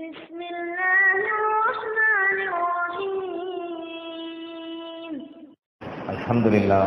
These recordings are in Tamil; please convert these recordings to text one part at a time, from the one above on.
بسم الله الرحمن الرحيم الحمد لله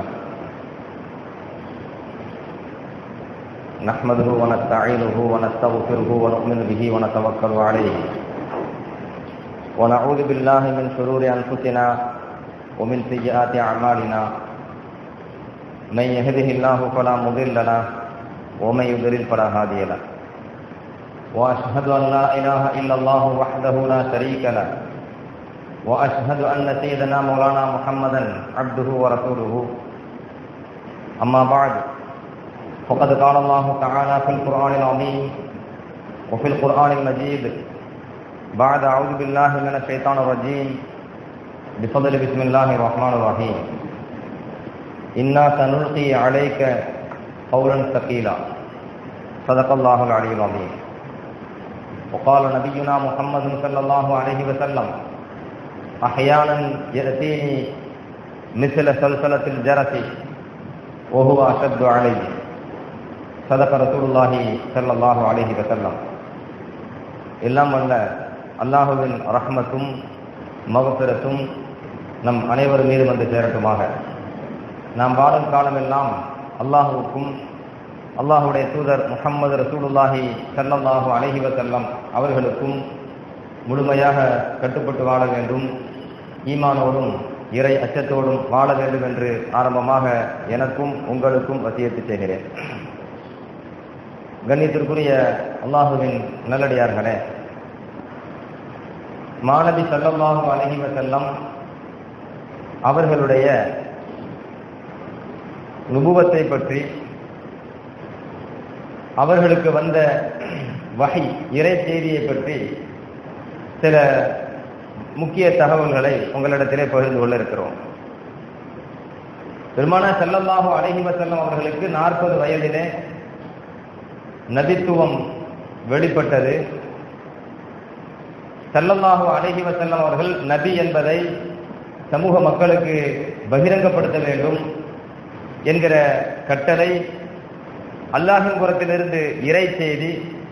نحمده ونستعينه ونستغفره ونؤمن به ونتوكل عليه ونعوذ بالله من شرور أنفسنا ومن سيئات أعمالنا من يهده الله فلا مضل له ومن يضلل فلا هادي له وأشهد أن لا إله إلا الله وحده لا شريك له وأشهد أن سيدنا مولانا محمدا عبده ورسوله أما بعد فقد قال الله تعالى في القرآن العظيم وفي القرآن المجيد بعد أعوذ بالله من الشيطان الرجيم بفضل بسم الله الرحمن الرحيم إنا سنلقي عليك قولا ثقيلا صدق الله العلي العظيم وقال نبينا محمد صلى الله عليه وسلم أحيانا يأتيني مثل سلسلة الجرس وهو أشد علي صدق رسول الله صلى الله عليه وسلم எல்லாம் வல்ல அல்லாஹுவின் ரஹ்மத்தும் மகப்பிரத்தும் நம் அனைவர் மீது வந்து சேரட்டுமாக நாம் வாழும் காலமெல்லாம் அல்லாஹுவுக்கும் அல்லாஹுடைய தூதர் முகம்மது ரசூலுல்லாஹி சல்லல்லாஹு அலைஹி வசல்லம் அவர்களுக்கும் முழுமையாக கட்டுப்பட்டு வாழ வேண்டும் ஈமானோடும் இறை அச்சத்தோடும் வாழ வேண்டும் என்று ஆரம்பமாக எனக்கும் உங்களுக்கும் வசியத்து செய்கிறேன் கண்ணியத்திற்குரிய அல்லாஹுவின் நல்லடியார்களே மாணவி சல்லல்லாஹு அலஹி வசல்லம் அவர்களுடைய நுபுவத்தை பற்றி அவர்களுக்கு வந்த வகை இறை செய்தியை பற்றி சில முக்கிய தகவல்களை உங்களிடத்திலே பகிர்ந்து கொள்ள இருக்கிறோம் பெருமான செல்லல்லாஹு அழகி வசல்லம் அவர்களுக்கு நாற்பது வயதிலே நபித்துவம் வெளிப்பட்டது செல்லல்லாஹு அழகி வசல்லம் அவர்கள் நபி என்பதை சமூக மக்களுக்கு பகிரங்கப்படுத்த வேண்டும் என்கிற கட்டளை அல்லாஹின் புறத்திலிருந்து இறை செய்தி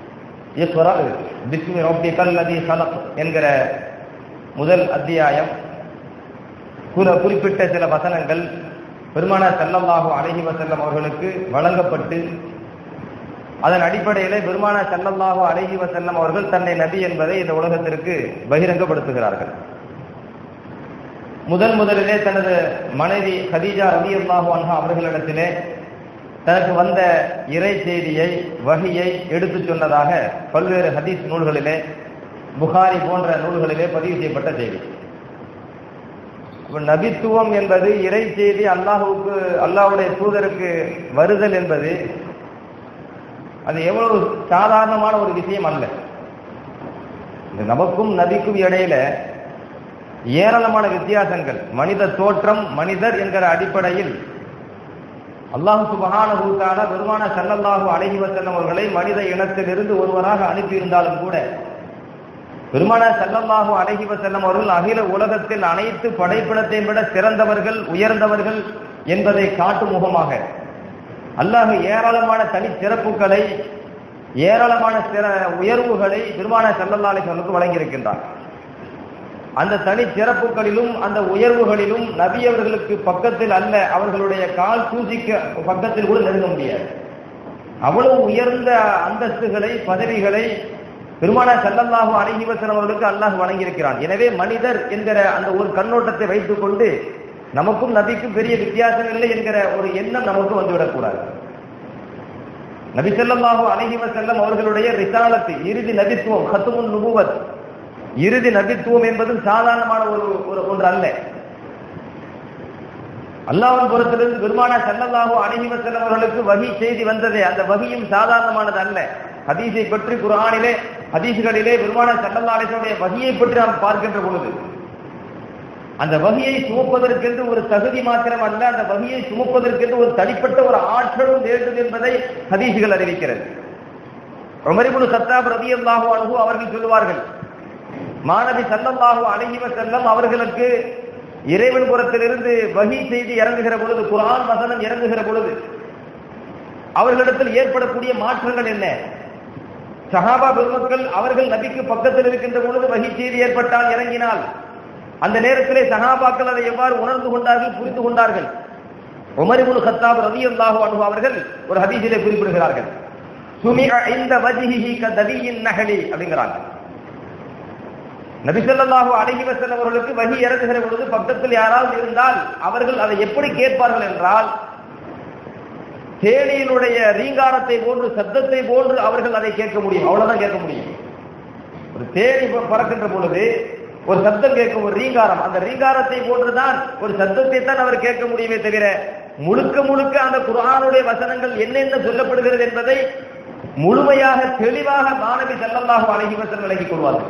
என்கிற முதல் அத்தியாயம் குறிப்பிட்ட சில வசனங்கள் பெருமான செல்லல்லாஹு அழகி வசல்லம் அவர்களுக்கு வழங்கப்பட்டு அதன் அடிப்படையிலே பெருமான செல்லல்லாஹு அழகி வசல்லம் அவர்கள் தன்னை நபி என்பதை இந்த உலகத்திற்கு பகிரங்கப்படுத்துகிறார்கள் முதன் முதலிலே தனது மனைவி ஹதீஜா ரவி அல்லாஹு அன்ஹா அவர்களிடத்திலே தனக்கு வந்த இறை செய்தியை வகையை எடுத்து சொன்னதாக பல்வேறு ஹதீஸ் நூல்களிலே புகாரி போன்ற நூல்களிலே பதிவு செய்யப்பட்ட செய்தி நபித்துவம் என்பது இறை செய்தி அல்லாஹுக்கு அல்லாஹுடைய தூதருக்கு வருதல் என்பது அது எவ்வளவு சாதாரணமான ஒரு விஷயம் அல்ல இந்த நமக்கும் நபிக்கும் இடையில ஏராளமான வித்தியாசங்கள் மனித தோற்றம் மனிதர் என்கிற அடிப்படையில் அல்லாஹு சுபகான குருக்கான பெருமான சல்லல்லாஹு அழகி வசல்லம் அவர்களை மனித இனத்திலிருந்து ஒருவராக அனுப்பியிருந்தாலும் கூட பெருமான சல்லல்லாஹு அழகி வசல்லம் அவர்கள் அகில உலகத்தில் அனைத்து படைப்பிடத்தை விட சிறந்தவர்கள் உயர்ந்தவர்கள் என்பதை காட்டும் முகமாக அல்லாஹ் ஏராளமான தனி சிறப்புகளை ஏராளமான சிற உயர்வுகளை பெருமான சல்லல்லா அலிசனுக்கு வழங்கியிருக்கின்றார் அந்த தனி சிறப்புகளிலும் அந்த உயர்வுகளிலும் நபி அவர்களுக்கு பக்கத்தில் அல்ல அவர்களுடைய கால் தூசிக்க பக்கத்தில் கூட நெருங்க முடியாது அவ்வளவு உயர்ந்த அந்தஸ்துகளை பதவிகளை பெருமான செல்லல்லாஹு அணுகிவசனம் அவர்களுக்கு அல்லாஹ் வழங்கியிருக்கிறான் எனவே மனிதர் என்கிற அந்த ஒரு கண்ணோட்டத்தை வைத்துக் கொண்டு நமக்கும் நபிக்கும் பெரிய வித்தியாசம் இல்லை என்கிற ஒரு எண்ணம் நமக்கு வந்துவிடக்கூடாது நபி செல்லல்லாஹு அணுகிவ செல்லம் அவர்களுடைய ரிசாலத்து இறுதி நபித்துவம் ஹத்துமுன் நுபுவத் இறுதி நபித்துவம் என்பதும் சாதாரணமான ஒரு ஒரு ஒன்று அல்ல அல்லாவின் புறத்திலிருந்து பெருமான செல்லல்லாஹோ அணுகிவ செல்லவர்களுக்கு வகி செய்தி வந்ததே அந்த வகியும் சாதாரணமானது அல்ல ஹதீஸை பற்றி குரானிலே ஹதீசுகளிலே பெருமான செல்லல்லாலேசனுடைய வகியை பற்றி நாம் பார்க்கின்ற பொழுது அந்த வகையை சுமப்பதற்கென்று ஒரு தகுதி மாத்திரம் அல்ல அந்த வகையை சுமப்பதற்கென்று ஒரு தனிப்பட்ட ஒரு ஆற்றலும் வேண்டும் என்பதை ஹதீசுகள் அறிவிக்கிறது உமரிபுல் சத்தாப் ரவி அல்லாஹு அனுகு அவர்கள் சொல்லுவார்கள் மாணவி சல்லல்லாஹு அழகிவ செல்லம் அவர்களுக்கு இறைவன் புறத்திலிருந்து வகி செய்தி இறங்குகிற பொழுது குரான் வசனம் இறங்குகிற பொழுது அவர்களிடத்தில் ஏற்படக்கூடிய மாற்றங்கள் என்ன சஹாபா பெருமக்கள் அவர்கள் நபிக்கு பக்கத்தில் இருக்கின்ற பொழுது வகி செய்தி ஏற்பட்டால் இறங்கினால் அந்த நேரத்திலே சஹாபாக்கள் அதை எவ்வாறு உணர்ந்து கொண்டார்கள் புரிந்து கொண்டார்கள் உமரிபுல் ஹத்தாப் ரலியல்லாஹு அன்ஹு அவர்கள் ஒரு ஹதீஸிலே குறிப்பிடுகிறார்கள் சுமிஅ இந்த வஜ்ஹிஹி கதவியின் நஹலி அப்படிங்கிறாங்க நபி ஸல்லல்லாஹு அலைஹி வஸல்லம் அவர்களுக்கு வஹி இறங்குகிற பொழுது பக்கத்தில் யாராவது இருந்தால் அவர்கள் அதை எப்படி கேட்பார்கள் என்றால் தேனியினுடைய ரீங்காரத்தை போன்று சத்தத்தை போன்று அவர்கள் அதை கேட்க முடியும் அவ்வளவுதான் கேட்க முடியும் ஒரு தேனி ப- பறக்கின்ற பொழுது ஒரு சத்தம் கேட்கும் ஒரு ரீங்காரம் அந்த ரீங்காரத்தை போன்றுதான் ஒரு சத்தத்தை தான் அவர் கேட்க முடியுமே தவிர முழுக்க முழுக்க அந்த குர்ஆனுடைய வசனங்கள் என்னென்ன சொல்லப்படுகிறது என்பதை முழுமையாக தெளிவாக மாணவி ஸல்லல்லாஹு அலைஹி வஸல்லம் விளங்கிக் கொள்வார்கள்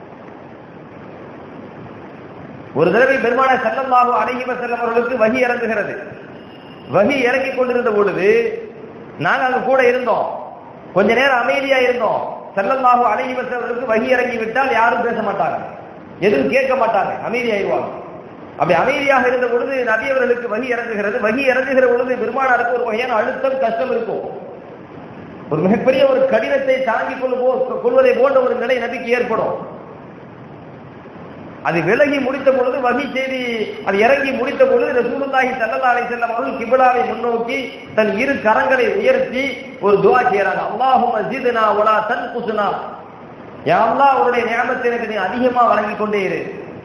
ஒரு தடவை பெருமான ஸல்லல்லாஹு அலைஹி வஸல்லம் அவர்களுக்கு வஹி இறங்குகிறது வஹி இறங்கிக் கொண்டிருந்த பொழுது நாங்க அங்க கூட இருந்தோம் கொஞ்ச நேரம் அமைதியா இருந்தோம் ஸல்லல்லாஹு அலைஹி வஸல்லம் அவர்களுக்கு வஹி இறங்கி விட்டால் யாரும் பேச மாட்டாங்க எதுவும் கேட்க மாட்டாங்க அமைதியாயிருவாங்க அப்படி அமைதியாக இருந்த பொழுது நபி அவர்களுக்கு வகி இறங்குகிறது வகி இறங்குகிற பொழுது பெருமானாருக்கு ஒரு வகையான அழுத்தம் கஷ்டம் இருக்கும் ஒரு மிகப்பெரிய ஒரு கடினத்தை தாங்கிக் கொள்ளு போ- கொள்வதை போன்ற ஒரு நிலை நபிக்கு ஏற்படும் அது விலகி முடித்த பொழுது வகி செய்தி அது இறங்கி முடித்த பொழுது ரசூலுல்லாஹி ஸல்லல்லாஹு அலைஹி வஸல்லம் அவர்கள் கிப்லாவை முன்னோக்கி தன் இரு கரங்களை உயர்த்தி ஒரு துஆ செய்றாங்க அல்லாஹும்ம ஜித்னா வலா தன்குஸ்னா யா அல்லாஹ் உன்னுடைய நியாமத்தை எனக்கு நீ அதிகமா வழங்கிக் கொண்டே இரு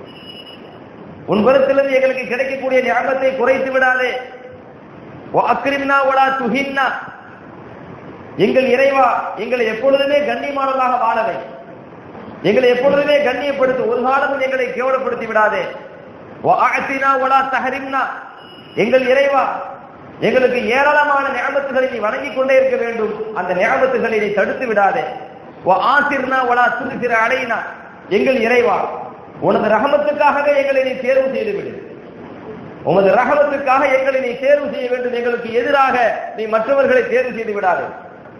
உன் புறத்திலிருந்து எங்களுக்கு கிடைக்கக்கூடிய நியாமத்தை குறைத்து விடாதே அக்ரிம்னா வலா துஹின்னா எங்கள் இறைவா எங்களை எப்பொழுதுமே கண்ணியமானதாக வாழவை எங்களை எப்பொழுதுமே கண்ணியப்படுத்து ஒரு காலமும் எங்களை கேவலப்படுத்தி விடாதே வஆத்தினா வலா தஹரிம்னா எங்கள் இறைவா எங்களுக்கு ஏராளமான நியாமத்துகளை நீ வணங்கிக் கொண்டே இருக்க வேண்டும் அந்த நியாமத்துகளை நீ தடுத்து விடாதே ஆசிர்னா வலா துருசிற அடையினா எங்கள் இறைவா உனது ரஹமத்துக்காகவே எங்களை நீ தேர்வு செய்து விடு உமது ரஹமத்துக்காக எங்களை நீ தேர்வு செய்ய வேண்டும் எங்களுக்கு எதிராக நீ மற்றவர்களை தேர்வு செய்து விடாதே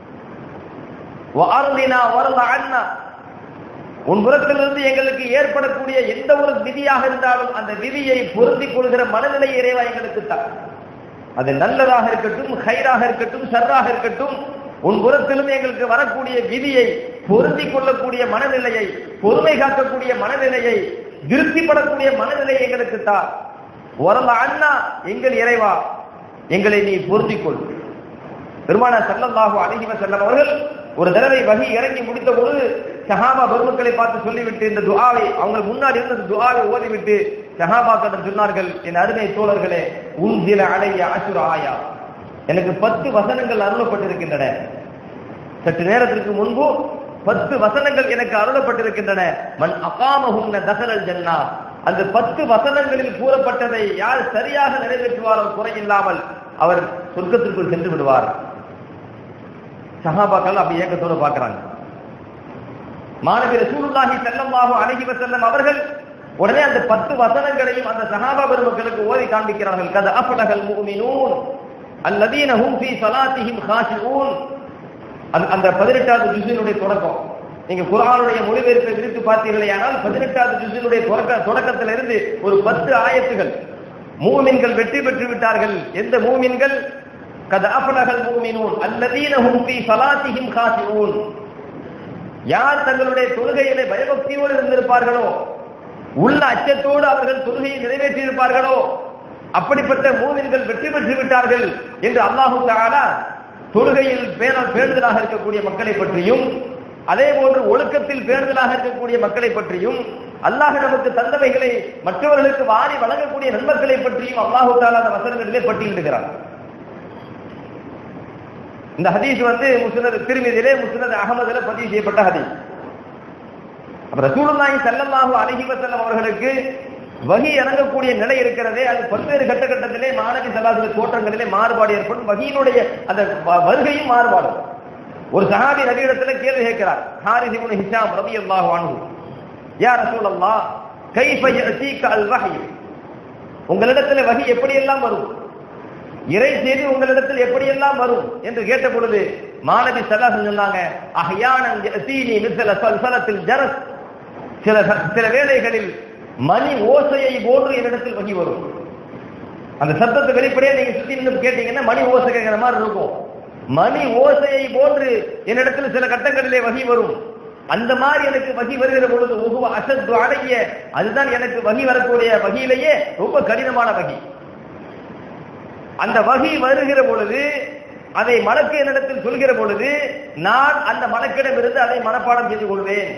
வாருந்தினா வரல அண்ணா உன் புறத்திலிருந்து எங்களுக்கு ஏற்படக்கூடிய எந்த ஒரு விதியாக இருந்தாலும் அந்த விதியை பொருந்திக் கொள்கிற மனநிலை இறைவா எங்களுக்கு தான் அது நல்லதாக இருக்கட்டும் ஹைராக இருக்கட்டும் சர்ராக இருக்கட்டும் உன் புறத்திலிருந்து எங்களுக்கு வரக்கூடிய விதியை பொருந்திக் கொள்ளக்கூடிய மனநிலையை பொறுமை காக்கக்கூடிய மனநிலையை திருப்திப்படக்கூடிய மனநிலையை எங்களுக்கு தான் வரல அண்ணா எங்கள் இறைவா எங்களை நீ பொருந்திக் கொள் பெருமான சல்லல்லாஹு அலைஹி வஸல்லம் அவர்கள் ஒரு தடவை வகி இறங்கி முடித்த பொழுது சஹாபா பெருமக்களை பார்த்து சொல்லிவிட்டு இந்த துஆவை அவங்க முன்னாடி இருந்த இந்த துஆவை ஓதிவிட்டு சஹாபாக்களிடம் சொன்னார்கள் என் அருமை தோழர்களே உன்சில அலைய அசுர ஆயா எனக்கு பத்து வசனங்கள் அருளப்பட்டிருக்கின்றன சற்று நேரத்திற்கு முன்பு பத்து வசனங்கள் எனக்கு அருளப்பட்டிருக்கின்றன மன் அகாமஹுன்ன தசரல் ஜன்னா அந்த பத்து வசனங்களில் கூறப்பட்டதை யார் சரியாக நிறைவேற்றுவாரோ குறையில்லாமல் அவர் சொர்க்கத்திற்குள் சென்று விடுவார் சஹாபாக்கள் அப்படி ஏக்கத்தோடு பார்க்கறாங்க மாணவி ரசூலுல்லாஹி ஸல்லல்லாஹு அலைஹி வஸல்லம் அவர்கள் உடனே அந்த பத்து வசனங்களையும் அந்த சஹாபா பெருமக்களுக்கு ஓதி காண்பிக்கிறார்கள் கத அஃபலகல் முஃமினூன் அல்லதீன ஹும் ஃபீ ஸலாத்திஹிம் காஷிஊன் அந்த- அந்த பதினெட்டாவது ஜுஸினுடைய தொடக்கம் நீங்க குர்ஆனுடைய மொழிபெயர்ப்பை விரித்து பார்த்தீர்களேயானால் பதினெட்டாவது ஜுஸினுடைய தொடக்க தொடக்கத்திலிருந்து ஒரு பத்து ஆயத்துகள் மூமின்கள் வெற்றி பெற்று விட்டார்கள் எந்த மூமின்கள் கத அஃபலகல் முஃமினூன் அல்லதீன ஹும் ஃபீ ஸலாத்திஹிம் காஷிஊன் யார் தங்களுடைய தொழுகையிலே பயபக்தியோடு இருந்திருப்பார்களோ உள்ள அச்சத்தோடு அவர்கள் தொழுகையை நிறைவேற்றி இருப்பார்களோ அப்படிப்பட்ட மூவின்கள் வெற்றி பெற்று விட்டார்கள் என்று அல்லாஹு தஆலா தொழுகையில் பேண- பேணுதலாக இருக்கக்கூடிய மக்களை பற்றியும் அதே போன்று ஒழுக்கத்தில் பேணுதலாக இருக்கக்கூடிய மக்களை பற்றியும் அல்லாஹ் நமக்கு தந்தவைகளை மற்றவர்களுக்கு வாரி வழங்கக்கூடிய நண்பர்களை பற்றியும் அல்லாஹு தஆலா அந்த வசனங்களிலே பட்டியலிடுகிறார் இந்த ஹதீஸ் வந்து முஸ்னத் திருமதியிலே முஸ்னத் அகமதுல பதிவு செய்யப்பட்ட ஹதீஸ் அப்ப ரசூலுல்லாஹி ஸல்லல்லாஹு அலைஹி வஸல்லம் அவர்களுக்கு வகி இறங்கக்கூடிய நிலை இருக்கிறதே அது பல்வேறு கட்ட கட்டத்திலே மாணவி சலாசுல தோற்றங்களிலே மாறுபாடு ஏற்படும் வகியினுடைய அந்த வ- வருகையும் மாறுபாடு ஒரு சஹாபி நபியிடத்துல கேள்வி கேட்கிறார் ஹாரிஸ் இப்னு ஹிஷாம் ரலியல்லாஹு அன்ஹு யா ரசூலல்லாஹ் கைஃப யஅதீக அல் வஹய் உங்களிடத்துல வகி எப்படி எல்லாம் வரும் இறை செய்தி உங்களிடத்தில் எப்படியெல்லாம் வரும் என்று கேட்ட பொழுது மாணவி சல்லாசன் சொன்னாங்க அஹ்யானன் யஅதீனி மிஸ்ல சல்சலத்தில் ஜரஸ் சில சில வேளைகளில் மணி ஓசையை போன்று என்னிடத்தில் வகி வரும் அந்த சத்தத்தை வெளிப்படையா நீங்க சுத்தி நின்று கேட்டீங்கன்னா மணி ஓசை கேட்கிற மாதிரி இருக்கும் மணி ஓசையை போன்று என்னிடத்தில் சில கட்டங்களிலே வகி வரும் அந்த மாதிரி எனக்கு வகி வருகிற பொழுது உகுவ அசத்து அடைய அதுதான் எனக்கு வகி வரக்கூடிய வகையிலேயே ரொம்ப கடினமான வகி அந்த வகி வருகிற பொழுது அதை மலக்கு என்னிடத்தில் சொல்கிற பொழுது நான் அந்த மலக்கிடமிருந்து அதை மனப்பாடம் செய்து கொள்வேன்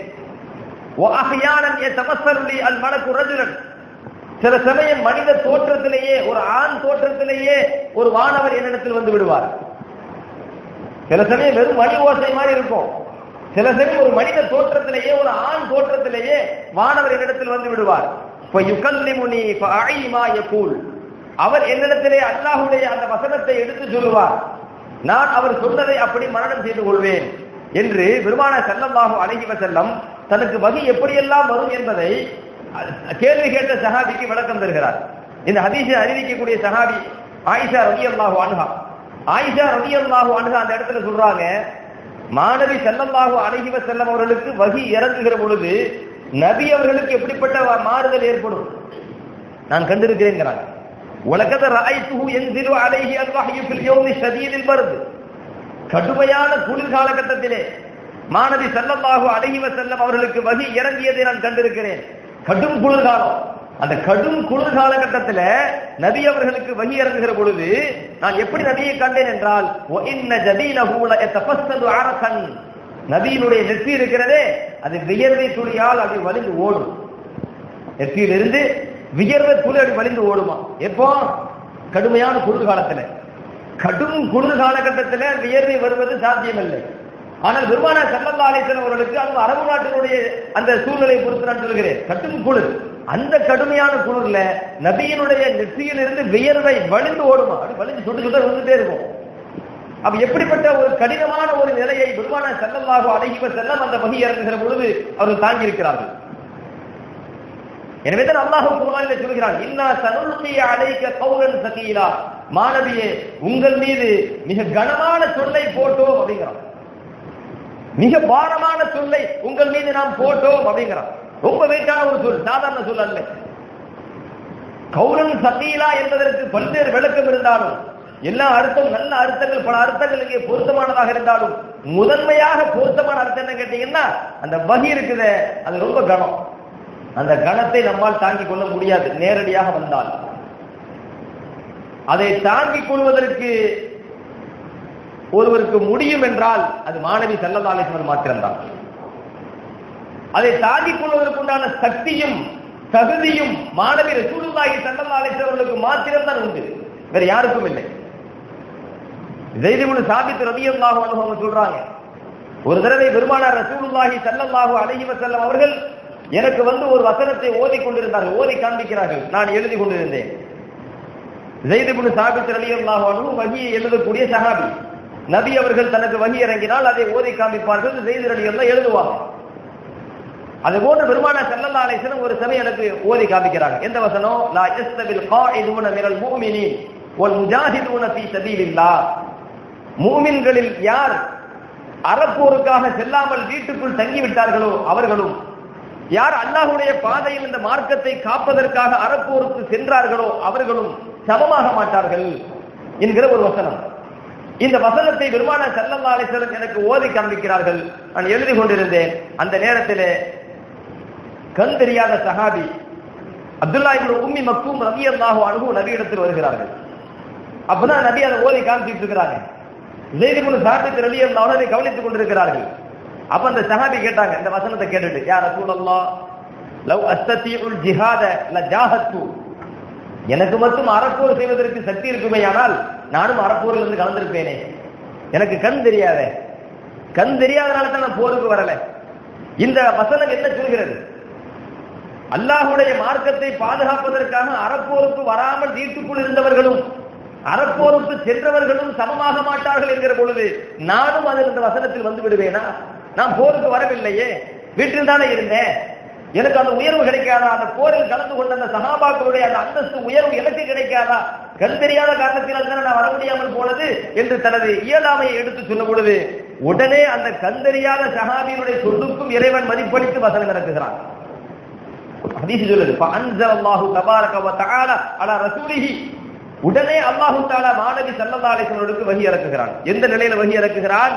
அல் மலக்கு ரஜுலன் சில சமயம் மனித தோற்றத்திலேயே ஒரு ஆண் தோற்றத்திலேயே ஒரு வானவர் என்னிடத்தில் வந்து விடுவார் சில சமயம் வெறும் மணி ஓசை மாதிரி இருக்கும் சில சமயம் ஒரு மனித தோற்றத்திலேயே ஒரு ஆண் தோற்றத்திலேயே வானவர் என்னிடத்தில் வந்து விடுவார் யுகல்லிமுனி ஃபஅய்மா யகூல் அவர் என்னிடத்திலே அல்லாஹ்வுடைய அந்த வசனத்தை எடுத்து சொல்லுவார் நான் அவர் சொன்னதை அப்படி மரணம் செய்து கொள்வேன் என்று பெருமான செல்லல்லாஹு அழகி வசல்லம் தனக்கு வகி எப்படியெல்லாம் வரும் என்பதை கேள்வி கேட்ட சஹாபிக்கு விளக்கம் தருகிறார் இந்த ஹதீஸை அறிவிக்கக்கூடிய சஹாபி ஆயிஷா ரவி அல்லாஹு அனுகா ஆயிஷா ரவி அல்லாஹு அனுகா அந்த இடத்துல சொல்றாங்க மாணவி செல்லல்லாஹு அழகி செல்லம் அவர்களுக்கு வகி இறங்குகிற பொழுது நபி அவர்களுக்கு எப்படிப்பட்ட மாறுதல் ஏற்படும் நான் கண்டிருக்கிறேங்கிறாங்க உலகத ராய்த்துஹு என்சிலு அலைஹி அல்வஹ்யு ஃபில் யௌமி ஷதீதில் பர்து கடுமையான குளிர் காலகட்டத்திலே மாணவி ஸல்லல்லாஹு அலைஹி வஸல்லம் அவர்களுக்கு வகி இறங்கியதை நான் கண்டிருக்கிறேன் கடும் குளிர்காலம் அந்த கடும் குளிர் காலகட்டத்தில் நபி அவர்களுக்கு வகி இறங்குகிற பொழுது நான் எப்படி நபியை கண்டேன் என்றால் இன்ன ஜதீலஹு லயதஃபஸ்ஸது அரசன் நபியினுடைய நெற்றி இருக்கிறதே அது வியர்வை துளியால் அது வலிந்து ஓடும் நெற்றியிலிருந்து வியர்வை துளி அப்படி வலிந்து ஓடுமா எப்போ கடுமையான குளிர் காலத்துல கடும் குளிர் காலகட்டத்தில் வியர்வை வருவது சாத்தியமில்லை ஆனால் பெருமானா சல்லல்லா அலிசன் அவர்களுக்கு அங்கு அரபு நாட்டினுடைய அந்த சூழ்நிலை பொறுத்து நான் சொல்கிறேன் கடும் குளிர் அந்த கடுமையான குளிர்ல நபியினுடைய நெற்றியிலிருந்து வியர்வை வலிந்து ஓடுமா அப்படி வலிந்து சுட்டு சுட்ட வந்துட்டே இருக்கும் அப்ப எப்படிப்பட்ட ஒரு கடினமான ஒரு நிலையை பெருமான செல்லல்லாக அழகிவ செல்லம் அந்த வகி இறங்குகிற பொழுது அவர்கள் தாங்கி இருக்கிறார்கள் எனவே தான் அல்லாஹ் குர்ஆனில் சொல்கிறான் இன்னா சனுல்கி அலைக்க கௌலன் சகீலா மாணவியே உங்கள் மீது மிக கனமான சொல்லை போட்டோம் அப்படிங்கிறான் மிக பாரமான சொல்லை உங்கள் மீது நாம் போட்டோம் அப்படிங்கிறான் ரொம்ப வெயிட்டான ஒரு சொல் சாதாரண சொல் அல்ல கௌரன் சகீலா என்பதற்கு பல்வேறு விளக்கம் இருந்தாலும் எல்லா அர்த்தம் நல்ல அர்த்தங்கள் பல அர்த்தங்கள் இங்கே பொருத்தமானதாக இருந்தாலும் முதன்மையாக பொருத்தமான அர்த்தம் என்ன கேட்டீங்கன்னா அந்த வகி இருக்குதே அது ரொம்ப கனம் அந்த கணத்தை நம்மால் தாங்கிக் கொள்ள முடியாது நேரடியாக வந்தால் அதை தாங்கிக் கொள்வதற்கு ஒருவருக்கு முடியும் என்றால் அது மாணவி செல்லதாலேஸ்வர் மாத்திரம்தான் அதை தாங்கிக் கொள்வதற்குண்டான சக்தியும் தகுதியும் மாணவி ரசூலுல்லாஹி செல்லதாலேஸ்வர்களுக்கு மாத்திரம்தான் உண்டு வேற யாருக்கும் இல்லை ஜெய்திமுனு சாபித் ரபியல்லாஹு அனுபவம் சொல்றாங்க ஒரு தடவை பெருமானார் ரசூலுல்லாஹி ஸல்லல்லாஹு அலைஹி வஸல்லம் அவர்கள் எனக்கு வந்து ஒரு வசனத்தை ஓதி கொண்டிருந்தார்கள் ஓதி காண்பிக்கிறார்கள் நான் எழுதி கொண்டிருந்தேன் ஜெய்திபுன் சாபித் ரலியல்லாஹு அன்ஹு வகியை எழுதக்கூடிய சஹாபி நபி அவர்கள் தனக்கு வகி இறங்கினால் அதை ஓதி காண்பிப்பார்கள் ஜெய்து ரலியல்லாஹு எழுதுவாங்க அது போன்ற பெருமானா ஸல்லல்லாஹு அலைஹி வஸல்லம் ஒரு சமயம் எனக்கு ஓதி காண்பிக்கிறாங்க எந்த வசனம் லா யஸ்தபில் காயிதுன மினல் முஃமினீன் வல் முஜாஹிதுன ஃபீ சபீலில்லாஹ் மூமின்களில் யார் அறப்போருக்காக செல்லாமல் வீட்டுக்குள் தங்கிவிட்டார்களோ அவர்களும் யார் அல்லாஹுடைய பாதையில் இந்த மார்க்கத்தை காப்பதற்காக அறப்போருக்கு சென்றார்களோ அவர்களும் சமமாக மாட்டார்கள் என்கிற ஒரு வசனம் இந்த வசனத்தை பெருமான சல்லல்லா அலிசலம் எனக்கு ஓதி காண்பிக்கிறார்கள் நான் எழுதி கொண்டிருந்தேன் அந்த நேரத்தில் கண் தெரியாத சஹாபி அப்துல்லா இப்னு உம்மி மக்கும் ரவி அல்லாஹு அணுகு நபியிடத்தில் வருகிறார்கள் அப்பதான் நபி அதை ஓதி காண்பிட்டு இருக்கிறாங்க ஜெய்திபுன் சாபித் ரலி அல்லாஹ் அதை கவனித்துக் கொண்டிருக்கிறார்கள் அப்ப அந்த சஹாபி கேட்டாங்க இந்த வசனத்தை கேட்டுட்டு யார் ரசூலல்லாஹ் லவ் அஸ்தத்தியுல் ஜிஹாத ல ஜாஹத்து எனக்கு மட்டும் அறப்போர் செய்வதற்கு சக்தி இருக்குமே ஆனால் நானும் அறப்போரில் இருந்து கலந்திருப்பேனே எனக்கு கண் தெரியாத கண் தெரியாதனால தான் நான் போருக்கு வரல இந்த வசனம் என்ன சொல்கிறது அல்லாஹுடைய மார்க்கத்தை பாதுகாப்பதற்காக அறப்போருக்கு வராமல் வீட்டுக்குள் இருந்தவர்களும் அறப்போருக்கு சென்றவர்களும் சமமாக மாட்டார்கள் என்கிற பொழுது நானும் அதில் இந்த வசனத்தில் வந்து விடுவேனா நான் போருக்கு வரவில்லையே வீட்டில் தானே இருந்தேன் எனக்கு அந்த உயர்வு கிடைக்காதா அந்த போரில் கலந்து கொண்ட அந்த சகாபாக்களுடைய அந்த அந்தஸ்து உயர்வு எனக்கு கிடைக்காதா கண் தெரியாத காரணத்தினால் தானே நான் வர முடியாமல் போனது என்று தனது இயலாமையை எடுத்து சொன்ன பொழுது உடனே அந்த கண் தெரியாத சகாபியினுடைய சொல்லுக்கும் இறைவன் மதிப்பளித்து வசனம் இறக்குகிறான் ஹதீஸ் சொல்லுது அன்சல் அல்லாஹு தபாரக வ தஆலா அலா ரசூலிஹி உடனே அல்லாஹு தாலா மாணவி சல்லல்லா அலிஸ்வனுக்கு வகி இறக்குகிறான் எந்த நிலையில வகி இறக்குகிறான்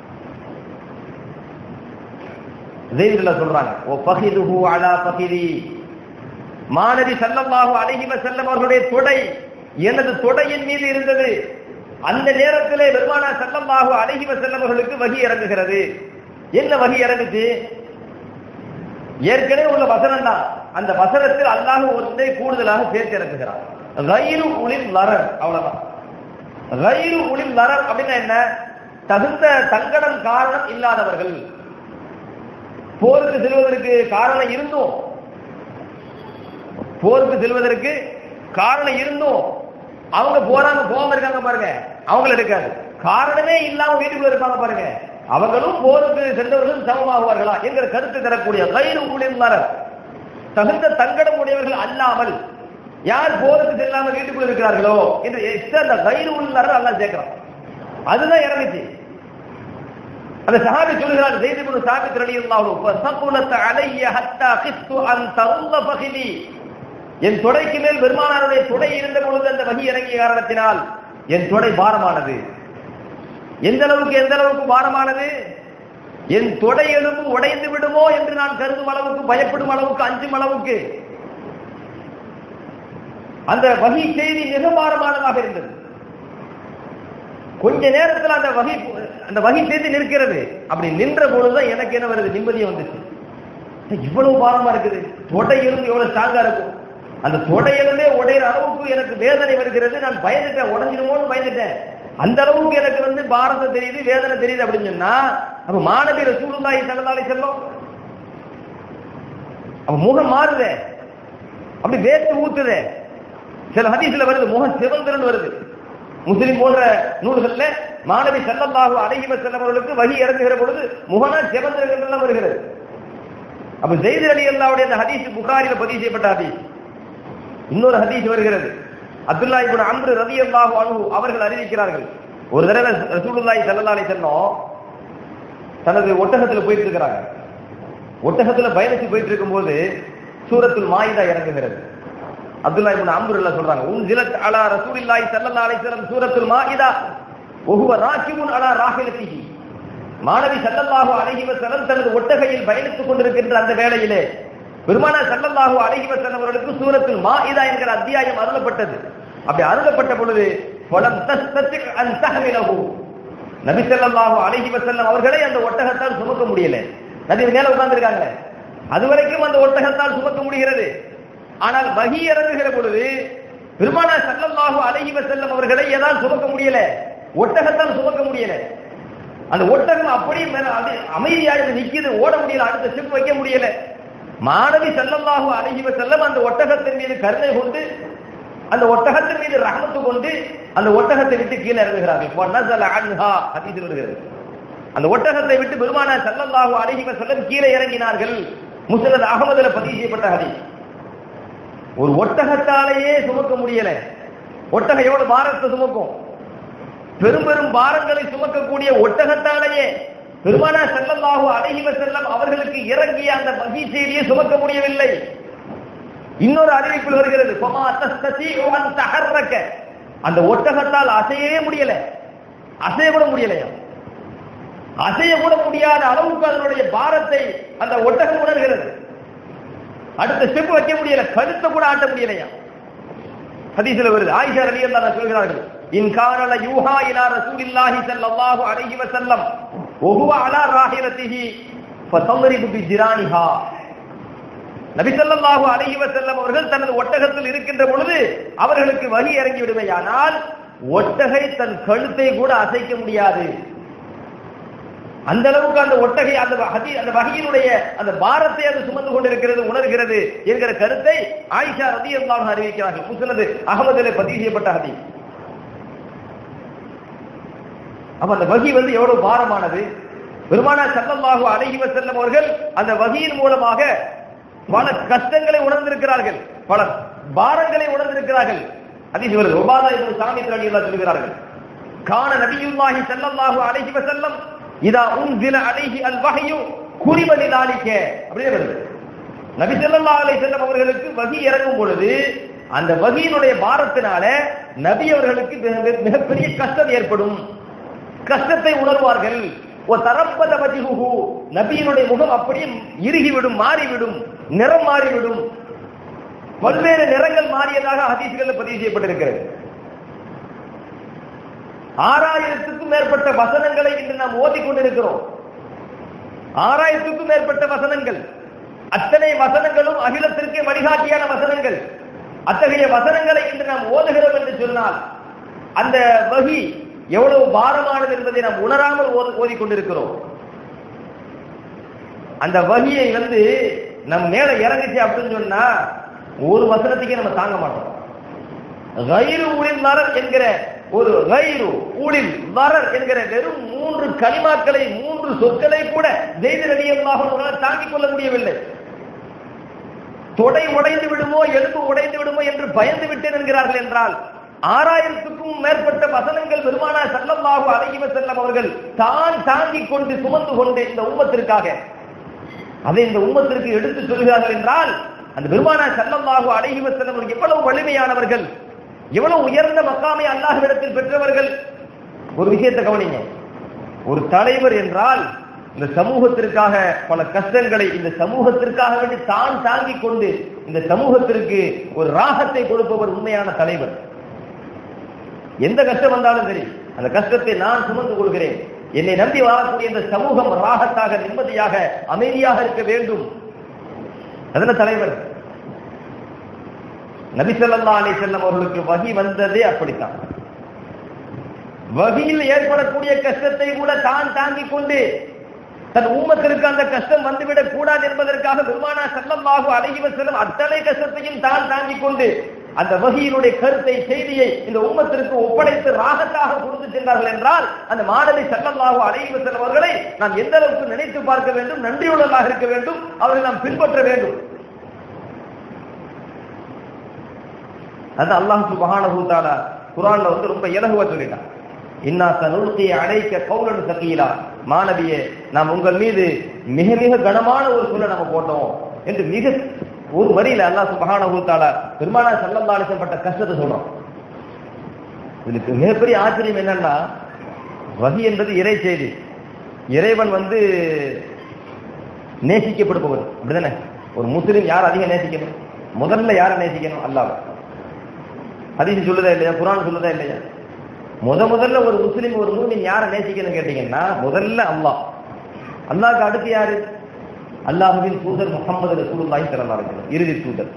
ஜெயிதுல சொல்றாங்க ஓ பகிதுஹு அலா பகிதி மாணவி சல்லல்லாஹு அலைஹி வஸல்லம் அவர்களுடைய தொடை எனது தொடையின் மீது இருந்தது அந்த நேரத்திலே பெருமானா சல்லல்லாஹு அலைஹி வஸல்லம் அவர்களுக்கு வகி இறங்குகிறது என்ன வகி இறங்குச்சு ஏற்கனவே உள்ள வசனம் தான் அந்த வசனத்தில் அல்லாஹ் ஒன்றை கூடுதலாக சேர்த்து இறக்குகிறான் ரயிலு உளில் லரர் அவ்வளவுதான் ரயிலு உளில் லரர் அப்படின்னா என்ன தகுந்த தங்கடம் காரணம் இல்லாதவர்கள் போருக்கு செல்வதற்கு காரணம் இருந்தும் போருக்கு செல்வதற்கு காரணம் இருந்தும் அவங்க போறாங்க போகாம இருக்காங்க பாருங்க அவங்கள இருக்காது காரணமே இல்லாம வீட்டுக்குள்ள இருப்பாங்க பாருங்க அவங்களும் போருக்கு சென்றவர்கள் சமமாகுவார்களா என்கிற கருத்து தரக்கூடிய கயிறு ஊழியர் தகுந்த தங்கடம் உடையவர்கள் அல்லாமல் யார் போருக்கு செல்லாம வீட்டுக்குள்ள இருக்கிறார்களோ என்று எக்ஸ்ட்ரா அந்த கயிறு உள்ளார அல்லா சேர்க்கிறான் அதுதான் இறங்குச்சு அந்த சஹாபி சொல்கிறார் ஜெயித் இப்னு சாபித் ரலியல்லாஹு ஃபஸகுலத் அலைய ஹத்தா கிஸ்து அன் தருல்ல ஃபகிலி என் தொடைக்கு மேல் பெருமானாருடைய தொடை இருந்த பொழுது அந்த வகி இறங்கிய காரணத்தினால் என் தொடை பாரமானது எந்த அளவுக்கு எந்த அளவுக்கு பாரமானது என் தொடை எலும்பு உடைந்து விடுமோ என்று நான் கருதும் அளவுக்கு பயப்படும் அளவுக்கு அஞ்சும் அளவுக்கு அந்த வகி செய்தி மிக பாரமானதாக இருந்தது கொஞ்ச நேரத்தில் அந்த வகை அந்த வகை செய்து நிற்கிறது அப்படி நின்ற பொழுதுதான் எனக்கு என்ன வருது நிம்மதியை வந்துச்சு இவ்வளவு பாரமா இருக்குது தொடை எலும்பு எவ்வளவு ஸ்ட்ராங்கா இருக்கும் அந்த தொடை எலும்பே உடையிற அளவுக்கு எனக்கு வேதனை வருகிறது நான் பயந்துட்டேன் உடஞ்சிடுமோன்னு பயந்துட்டேன் அந்த அளவுக்கு எனக்கு வந்து பாரதம் தெரியுது வேதனை தெரியுது அப்படின்னு சொன்னா அப்ப மாணவி ரசூலுல்லாஹி ஸல்லல்லாஹு செல்லும் அப்ப முகம் மாறுதே அப்படி வேத்து ஊத்துதே சில ஹதீஸ்ல வருது முகம் சிவந்திரன் வருது முஸ்லிம் போன்ற நூல்கள்ல மாணவி செல்லல்லாஹு அழகி செல்லம் அவர்களுக்கு வழி இறங்குகிற பொழுது முகனா சிவந்திரங்கள் எல்லாம் வருகிறது அப்ப ஜெயிது அலி அல்லாவுடைய அந்த ஹதீஸ் புகாரில பதிவு செய்யப்பட்ட ஹதீஸ் இன்னொரு ஹதீஸ் வருகிறது அப்துல்லா இப்னு அம்ரு ரலியல்லாஹு அன்ஹு அவர்கள் அறிவிக்கிறார்கள் ஒரு தடவை ரசூலுல்லாஹி ஸல்லல்லாஹு அலைஹி வஸல்லம் தனது ஒட்டகத்துல போயிட்டு இருக்கிறாங்க ஒட்டகத்துல பயணிச்சு போயிட்டு இருக்கும்போது சூரத்துல் மாயிதா இறங்குகிறது அப்துல்லா இப்னு அம்ரு அல்ல சொல்றாங்க உன்சிலத் அலா ரசூலில்லாஹி ஸல்லல்லாஹு அலைஹி வஸல்லம் சூரத்துல் மாயிதா வஹுவ ராகிபுன் அலா ராஹிலத்திஹி மாணவி ஸல்லல்லாஹு அலைஹி வஸல்லம் தனது ஒட்டகையில் பயணித்துக் கொண்டிருக்கின்ற அந்த வேளையிலே பெருமானா ஸல்லல்லாஹு அலைஹி வஸல்லம் அவர்களுக்கு சூரத்துல் மாயிதா என்கிற அத்தியாயம் அருளப்பட்டது அப்படி அருளப்பட்ட பொழுது ஃபலம் தஸ்ததி அன் தஹ்மிலஹு நபி ஸல்லல்லாஹு அலைஹி வஸல்லம் அவர்களை அந்த ஒட்டகத்தால் சுமக்க முடியல நபி மேல உட்கார்ந்திருக்காங்க அது வரைக்கும் அந்த ஒட்டகத்தால் சுமக்க முடிகிறது ஆனால் வகி இறங்குகிற பொழுது பெருமானா ஸல்லல்லாஹு அலைஹி வஸல்லம் அவர்களை ஏதாவது சுமக்க முடியல ஒட்டகத்தால் சுமக்க முடியல அந்த ஒட்டகம் அப்படியே மேல அது அமைதியாக நிக்குது ஓட முடியல அடுத்த ஸ்டெப் வைக்க முடியல மாணவி ஸல்லல்லாஹு அலைஹி வஸல்லம் அந்த ஒட்டகத்தின் மீது கருணை கொண்டு அந்த ஒட்டகத்தின் மீது ரஹமத்து கொண்டு அந்த ஒட்டகத்தை விட்டு கீழே இறங்குகிறார்கள் வனஸல அன்ஹா ஹதீஸில் வருகிறது அந்த ஒட்டகத்தை விட்டு பெருமானா ஸல்லல்லாஹு அலைஹி வஸல்லம் கீழே இறங்கினார்கள் முஸ்னத் அகமதுல பதிவு செய்யப்பட்ட ஹதீஸ் ஒரு ஒட்டகத்தாலேயே சுமக்க முடியல ஒட்டகம் எவ்வளவு பாரத்தை சுமக்கும் பெரும் பெரும் பாரங்களை சுமக்கக்கூடிய ஒட்டகத்தாலேயே பெருமானா செல்லல்லாஹு அலைஹி வஸல்லம் அவர்களுக்கு இறங்கிய அந்த வகி செய்தியை சுமக்க முடியவில்லை இன்னொரு அறிவிப்பில் வருகிறது ஃபமா தஸ்ததீஉ அன் தஹர்ரக அந்த ஒட்டகத்தால் அசையவே முடியல அசைய கூட முடியலையா அசைய கூட முடியாத அளவுக்கு அதனுடைய பாரத்தை அந்த ஒட்டகம் உணர்கிறது அடுத்த ஸ்டெப் வைக்க முடியல கழுத்தை கூட ஆட்ட முடியலையா ஹதீஸ்ல வருது ஆயிஷா ரலியல்லாஹு சொல்கிறார்கள் இன் கானல யூஹா இலா ரசூலில்லாஹி ஸல்லல்லாஹு அலைஹி வஸல்லம் وهو على راحلته فتضرب بجرانها நபி ஸல்லல்லாஹு அலைஹி வஸல்லம் அவர்கள் தனது ஒட்டகத்தில் இருக்கின்ற பொழுது அவர்களுக்கு வகி இறங்கி விடுமையானால் ஒட்டகை தன் கழுத்தை கூட அசைக்க முடியாது அந்த அளவுக்கு அந்த ஒட்டகை அந்த ஹதி அந்த வகையினுடைய அந்த பாரத்தை அது சுமந்து கொண்டிருக்கிறது உணர்கிறது என்கிற கருத்தை ஆயிஷா ரதி அல்லாஹ் அறிவிக்கிறார்கள் முஸ்னது அகமதிலே பதிவு செய்யப்பட்ட ஹதி அப்ப அந்த வகி வந்து எவ்வளவு பாரமானது பெருமானா சல்லல்லாஹு அலைஹி வஸல்லம் அவர்கள் அந்த வகியின் மூலமாக பல கஷ்டங்களை உணர்ந்திருக்கிறார்கள் பல பாரங்களை உணர்ந்திருக்கிறார்கள் அதில் இவர் உபாதா இப்னு சாமித் ரலியல்லாஹு சொல்கிறார்கள் கான நபியுல்லாஹி ஸல்லல்லாஹு அலைஹி வஸல்லம் இதா உன்சில அலைஹி அல் வஹ்யு குரிப லிதாலிக அப்படியே வருது நபி ஸல்லல்லாஹு அலைஹி வஸல்லம் அவர்களுக்கு வகி இறங்கும் பொழுது அந்த வகியினுடைய பாரத்தினால நபி அவர்களுக்கு மிக- மிகப்பெரிய கஷ்டம் ஏற்படும் கஷ்டத்தை உணர்வார்கள் ஒரு தரப்பத வஜிஹு நபியினுடைய முகம் அப்படியே இறுகிவிடும் மாறிவிடும் நிறம் மாறிவிடும் பல்வேறு நிறங்கள் மாறியதாக ஹதீஸ்கள் பதிவு செய்யப்பட்டிருக்கிறது ஆறாயிரத்துக்கும் மேற்பட்ட வசனங்களை இன்று நாம் ஓதிக்கொண்டிருக்கிறோம் ஆறாயிரத்துக்கும் மேற்பட்ட வசனங்கள் அத்தனை வசனங்களும் அகிலத்திற்கு வழிகாட்டியான வசனங்கள் அத்தகைய வசனங்களை இன்று நாம் ஓதுகிறோம் என்று சொன்னால் அந்த வகி எவ்வளவு பாரமானது என்பதை நாம் உணராமல் ஓது- ஓதிக்கொண்டிருக்கிறோம் அந்த வகியை வந்து நம் மேல இறங்குச்சு அப்படின்னு சொன்னா ஒரு வசனத்துக்கே நம்ம தாங்க மாட்டோம் கயிறு ஊழில் நரர் என்கிற ஒரு கயிறு ஊழில் நரர் என்கிற வெறும் மூன்று கலிமாக்களை மூன்று சொற்களை கூட செய்தி ரடியமாக தாங்கிக் கொள்ள முடியவில்லை தொடை உடைந்து விடுமோ எலும்பு உடைந்து விடுமோ என்று பயந்து விட்டேன் என்கிறார்கள் என்றால் ஆறாயிரத்துக்கும் மேற்பட்ட வசனங்கள் பெருமானா செல்லமாக அழகிவ செல்லம் அவர்கள் தான் தாங்கிக் கொண்டு சுமந்து கொண்டு இந்த உம்மத்திற்காக அதை இந்த உம்மத்திற்கு எடுத்து சொல்கிறார்கள் என்றால் அந்த பெருமானா செல்லமாக அழகிவ செல்லம் அவர்கள் எவ்வளவு வலிமையானவர்கள் எவ்வளவு உயர்ந்த மக்காமை அல்லாஹ்விடத்தில் பெற்றவர்கள் ஒரு விஷயத்தை கவனிங்க ஒரு தலைவர் என்றால் இந்த சமூகத்திற்காக பல கஷ்டங்களை இந்த சமூகத்திற்காக வேண்டி தான் தாங்கிக் கொண்டு இந்த சமூகத்திற்கு ஒரு ராகத்தை கொடுப்பவர் உண்மையான தலைவர் எந்த கஷ்டம் வந்தாலும் சரி அந்த கஷ்டத்தை நான் சுமந்து கொள்கிறேன் என்னை நம்பி வாழக்கூடிய இந்த சமூகம் ராகத்தாக நிம்மதியாக அமைதியாக இருக்க வேண்டும் அதுல தலைவர் நபி ஸல்லல்லாஹு அலைஹி வஸல்லம் அவர்களுக்கு வகி வந்ததே அப்படித்தான் வகியில் ஏற்படக்கூடிய கஷ்டத்தை கூட தான் தாங்கிக் கொண்டு தன் உம்மத்திற்கு அந்த கஷ்டம் வந்துவிடக் கூடாது என்பதற்காக பெருமானா ஸல்லல்லாஹு அலைஹி வஸல்லம் அத்தனை கஷ்டத்தையும் தான் தாங்கிக் கொண்டு அந்த வகியினுடைய கருத்தை செய்தியை இந்த உம்மத்திற்கு ஒப்படைத்து ராகத்தாக கொடுத்து சென்றார்கள் என்றால் அந்த மாணவி ஸல்லல்லாஹு அலைஹி வஸல்லம் அவர்களை நாம் எந்த அளவுக்கு நினைத்து பார்க்க வேண்டும் நன்றியுள்ளதாக இருக்க வேண்டும் அவர்களை நாம் பின்பற்ற வேண்டும் அது அல்லாஹ் சுப்ஹானஹு தஆலா குர்ஆன்ல வந்து ரொம்ப இலகுவா சொல்லிட்டான் இன்னா சனுல்கி அலைக்க கௌலன் சகீலா மாணவியே நாம் உங்கள் மீது மிக மிக கனமான ஒரு சொல்ல நம்ம போட்டோம் என்று மிக ஒரு வரியில அல்லாஹ் சுப்ஹானஹு தஆலா பெருமானா ஸல்லல்லாஹு அலைஹி வஸல்லம் பட்ட கஷ்டத்தை சொல்றோம் இதுக்கு மிகப்பெரிய ஆச்சரியம் என்னன்னா வகி என்பது இறை செய்தி இறைவன் வந்து நேசிக்கப்படுபவர் அப்படிதானே ஒரு முஸ்லிம் யார் அதிகம் நேசிக்கணும் முதல்ல யாரை நேசிக்கணும் அல்லாஹ் ஹதீஸ் சொல்லுதா இல்லையா குரான் சொல்லுதா இல்லையா முத முதல்ல ஒரு முஸ்லிம் ஒரு மூமின் யாரை நேசிக்கணும் கேட்டீங்கன்னா முதல்ல அல்லாஹ் அல்லாஹ்க்கு அடுத்து யாரு அல்லாஹ்வின் தூதர் முகமது ரசூலுல்லாஹி ஸல்லல்லாஹு அலைஹி வஸல்லம் இறுதி தூதர்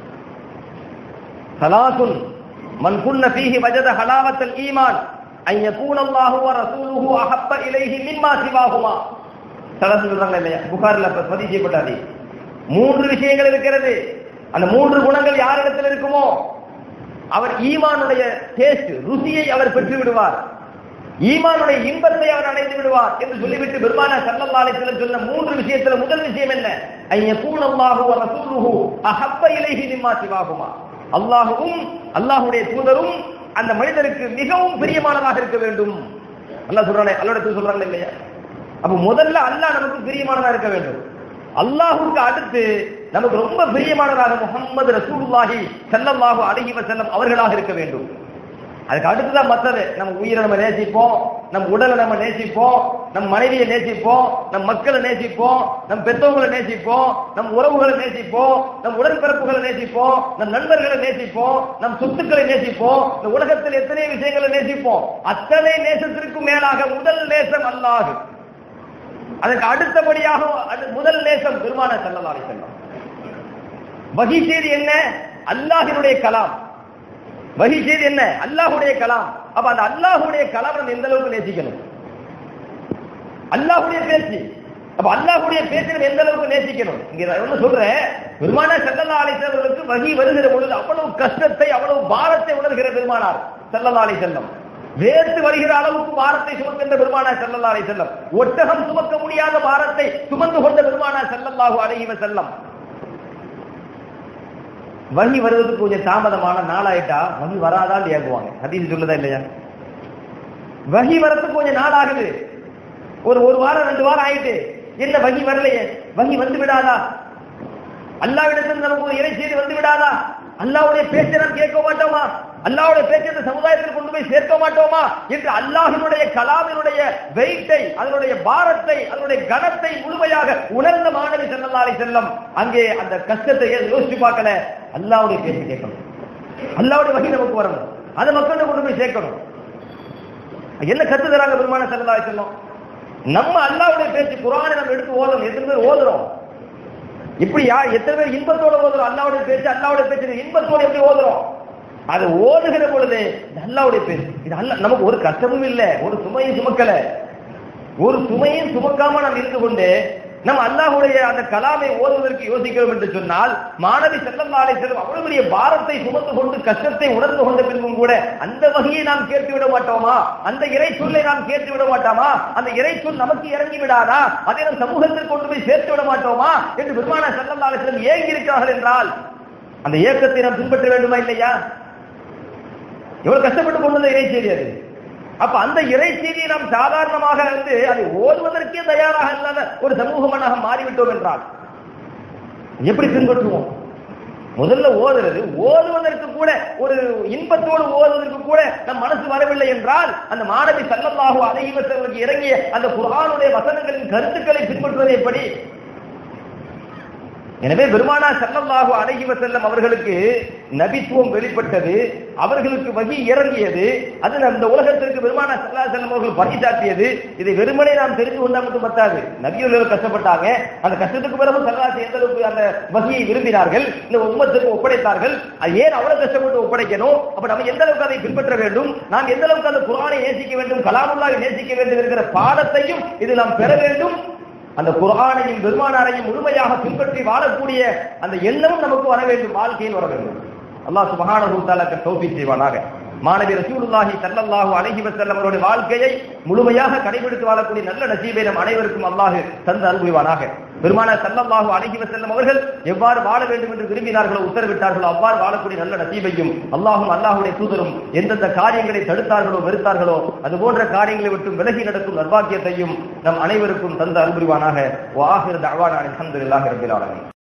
சலாசுன் மன் குன்ன ஃபீஹி வஜத ஹலாவத்தல் ஈமான் அன் யகூன அல்லாஹு வ ரசூலுஹு அஹப்ப இலைஹி மிம்மா சிவாஹுமா சலாசு சொல்றாங்க இல்லையா புகார்ல ப- பதிவு செய்யப்பட்டாது மூன்று விஷயங்கள் இருக்கிறது அந்த மூன்று குணங்கள் யாரிடத்தில் இருக்குமோ அவர் ஈமானுடைய டேஸ்ட் ருசியை அவர் பெற்று விடுவார் ஈமானுடைய இன்பத்தை அவர் அடைந்து விடுவார் என்று சொல்லிவிட்டு பெருமான சல்லல்லாஹு சொன்ன மூன்று விஷயத்துல முதல் விஷயம் என்ன ஐய பூனல்லாஹு வ ரசூலுஹு அஹப்ப இலைஹி மிம்மா சிவாகுமா அல்லாஹ்வும் அல்லாஹ்வுடைய தூதரும் அந்த மனிதருக்கு மிகவும் பிரியமானதாக இருக்க வேண்டும் அல்லாஹ் சொல்றானே அல்லாஹ்வுடைய சொல்றாங்க இல்லையா அப்ப முதல்ல அல்லாஹ் நமக்கு பிரியமானதா இருக்க வேண்டும் அல்லாஹ்வுக்கு அடுத்து நமக்கு ரொம்ப பிரியமானதாக முகமது ரசூலுல்லாஹி ஸல்லல்லாஹு அலைஹி வஸல்லம் அவர்களாக இருக்க வேண்டும் அதுக்கு அடுத்துதான் மத்தது நம்ம உயிரை நம்ம நேசிப்போம் நம் உடலை நம்ம நேசிப்போம் நம் மனைவியை நேசிப்போம் நம் மக்களை நேசிப்போம் நம் பெற்றோர்களை நேசிப்போம் நம் உறவுகளை நேசிப்போம் நம் உடன்பிறப்புகளை நேசிப்போம் நம் நண்பர்களை நேசிப்போம் நம் சொத்துக்களை நேசிப்போம் இந்த உலகத்தில் எத்தனை விஷயங்களை நேசிப்போம் அத்தனை நேசத்திற்கும் மேலாக முதல் நேசம் அல்லாஹ் அதற்கு அடுத்தபடியாக அது முதல் நேசம் பெருமான செல்லலாரை செல்லம் வகி செய்தி என்ன அல்லாஹினுடைய கலாம் வகி செய்தி என்ன அல்லாஹுடைய கலாம் அப்ப அந்த அல்லாஹுடைய கலாம் நம்ம எந்த அளவுக்கு நேசிக்கணும் அல்லாஹுடைய பேச்சு அப்ப அல்லாஹுடைய பேச்சை நம்ம எந்த அளவுக்கு நேசிக்கணும் இங்க நான் என்ன சொல்றேன் பெருமானா செல்லல்லா அலிசல்லுக்கு வகி வருகிற பொழுது அவ்வளவு கஷ்டத்தை அவ்வளவு பாரத்தை உணர்கிற பெருமானார் செல்லல்லா அலி செல்லம் வேர்த்து வருகிற அளவுக்கு பாரத்தை சுமக்கின்ற பெருமானா செல்லல்லா அலி செல்லம் ஒட்டகம் சுமக்க முடியாத பாரத்தை சுமந்து கொண்ட பெருமானா செல்லல்லாஹு அலைஹி செல்லம் வகி வருவதற்கு கொஞ்சம் தாமதமான நாளாயிட்டா வகி வராதான் ஏங்குவாங்க ஹதீஸ் சொல்லுதா இல்லையா வகி வரதுக்கு கொஞ்சம் நாள் ஆகுது ஒரு ஒரு வாரம் ரெண்டு வாரம் ஆயிட்டு என்ன வகி வரலையே வகி வந்து விடாதா அல்லாவிடத்தில் நமக்கு ஒரு இறை செய்தி வந்து விடாதா அல்லாவுடைய பேச்சை நாம் கேட்க மாட்டோமா அல்லாஹ்வுடைய பேச்சை இந்த சமுதாயத்தில் கொண்டு போய் சேர்க்க மாட்டோமா என்று அல்லாஹினுடைய கலாமினுடைய வெயிட்டை அதனுடைய பாரத்தை அதனுடைய கனத்தை முழுமையாக உணர்ந்த மாணவி செல்லல்லாரை செல்லம் அங்கே அந்த கஷ்டத்தை யோசிச்சு பார்க்கல அல்லாஹ்வுடைய பேச்சு கேட்கணும் அல்லாஹ்வுடைய வகை நமக்கு வரணும் அதை மக்கள்கிட்ட கொண்டு போய் சேர்க்கணும் என்ன கத்து தராங்க பெருமான செல்லல்லாரை செல்லம் நம்ம அல்லாஹ்வுடைய பேச்சு குரானை நம்ம எடுத்து ஓதணும் எத்தனை பேர் ஓதுறோம் இப்படி யார் எத்தனை பேர் இன்பத்தோட ஓதுறோம் அல்லாவுடைய பேச்சு அல்லாவுடைய பேச்சு இன்பத்தோட எப்படி ஓதுறோம் அது ஓதுகிற பொழுது இது அல்லாவுடைய பேச்சு இது அல்ல நமக்கு ஒரு கஷ்டமும் இல்லை ஒரு சுமையும் சுமக்கல ஒரு சுமையும் சுமக்காம நாம் இருந்து கொண்டு நம்ம அல்லாஹுடைய அந்த கலாமை ஓதுவதற்கு யோசிக்கிறோம் என்று சொன்னால் மாணவி செல்லல்லாலை செல்லும் அவ்வளவு பெரிய பாரத்தை சுமந்து கொண்டு கஷ்டத்தை உணர்ந்து கொண்ட பின்பும் கூட அந்த வகையை நாம் கேட்டு விட மாட்டோமா அந்த இறை சொல்லை நாம் கேட்டு விட மாட்டோமா அந்த இறை சொல் நமக்கு இறங்கி விடாதா அதை நம் சமூகத்தில் கொண்டு போய் சேர்த்து விட மாட்டோமா என்று பெருமான செல்லல்லாலை செல்லும் ஏங்கி இருக்கிறார்கள் என்றால் அந்த இயக்கத்தை நாம் பின்பற்ற வேண்டுமா இல்லையா எவ்வளவு கஷ்டப்பட்டு கொண்டு வந்த இறை செய்தி அது அப்ப அந்த இறை செய்தியை நாம் சாதாரணமாக வந்து அதை ஓதுவதற்கே தயாராக இல்லாத ஒரு சமூகமனாக மாறிவிட்டோம் என்றால் எப்படி பின்பற்றுவோம் முதல்ல ஓதுறது ஓதுவதற்கு கூட ஒரு இன்பத்தோடு ஓதுவதற்கு கூட நம் மனசு வரவில்லை என்றால் அந்த மாணவி சல்லல்லாஹு அலைவசர்களுக்கு இறங்கிய அந்த குரானுடைய வசனங்களின் கருத்துக்களை பின்பற்றுவது எப்படி எனவே பெருமானா செல்லல்லாஹு அழகி செல்லம் அவர்களுக்கு நபித்துவம் வெளிப்பட்டது அவர்களுக்கு வகி இறங்கியது அது அந்த உலகத்திற்கு பெருமானா செல்லா செல்லம் அவர்கள் பணிச்சாட்டியது இதை வெறுமனே நாம் தெரிந்து கொண்டா மட்டும் பத்தாது நபியுள்ளவர் கஷ்டப்பட்டாங்க அந்த கஷ்டத்துக்கு பிறகு சல்லாசி எந்த அளவுக்கு அந்த வகியை விரும்பினார்கள் இந்த உம்மத்துக்கு ஒப்படைத்தார்கள் அது ஏன் அவ்வளவு கஷ்டப்பட்டு ஒப்படைக்கணும் அப்ப நம்ம எந்த அளவுக்கு அதை பின்பற்ற வேண்டும் நாம் எந்த அளவுக்கு அந்த குரானை நேசிக்க வேண்டும் கலாமுல்லாவை நேசிக்க வேண்டும் என்கிற பாடத்தையும் இது நாம் பெற வேண்டும் அந்த குரானையும் பெருமானாரையும் முழுமையாக பின்பற்றி வாழக்கூடிய அந்த எண்ணமும் நமக்கு வர வேண்டும் வாழ்க்கையில் வர வேண்டும் அல்லாஹ் சுபஹானஹு தஆலா தௌஃபீக் செய்வானாக மாணவி ரசூலுல்லாஹி ஸல்லல்லாஹு அலைஹி வஸல்லம் அவருடைய வாழ்க்கையை முழுமையாக கடைபிடித்து வாழக்கூடிய நல்ல நசீபை நம் அனைவருக்கும் அல்லாஹ் தந்து அனுபவிவானாக பெருமானார் ஸல்லல்லாஹு அலைஹி வஸல்லம் அவர்கள் எவ்வாறு வாழ வேண்டும் என்று விரும்பினார்களோ உத்தரவிட்டார்களோ அவ்வாறு வாழக்கூடிய நல்ல நசீபையும் அல்லாஹும் அல்லாஹுடைய தூதரும் எந்தெந்த காரியங்களை தடுத்தார்களோ வெறுத்தார்களோ அது போன்ற காரியங்களை விட்டு விலகி நடக்கும் நர்பாக்கியத்தையும் நம் அனைவருக்கும் தந்து அனுபவிவானாக வாஹிர் தஅவானா அல்ஹம்துலில்லாஹி ரப்பில் ஆலமீன்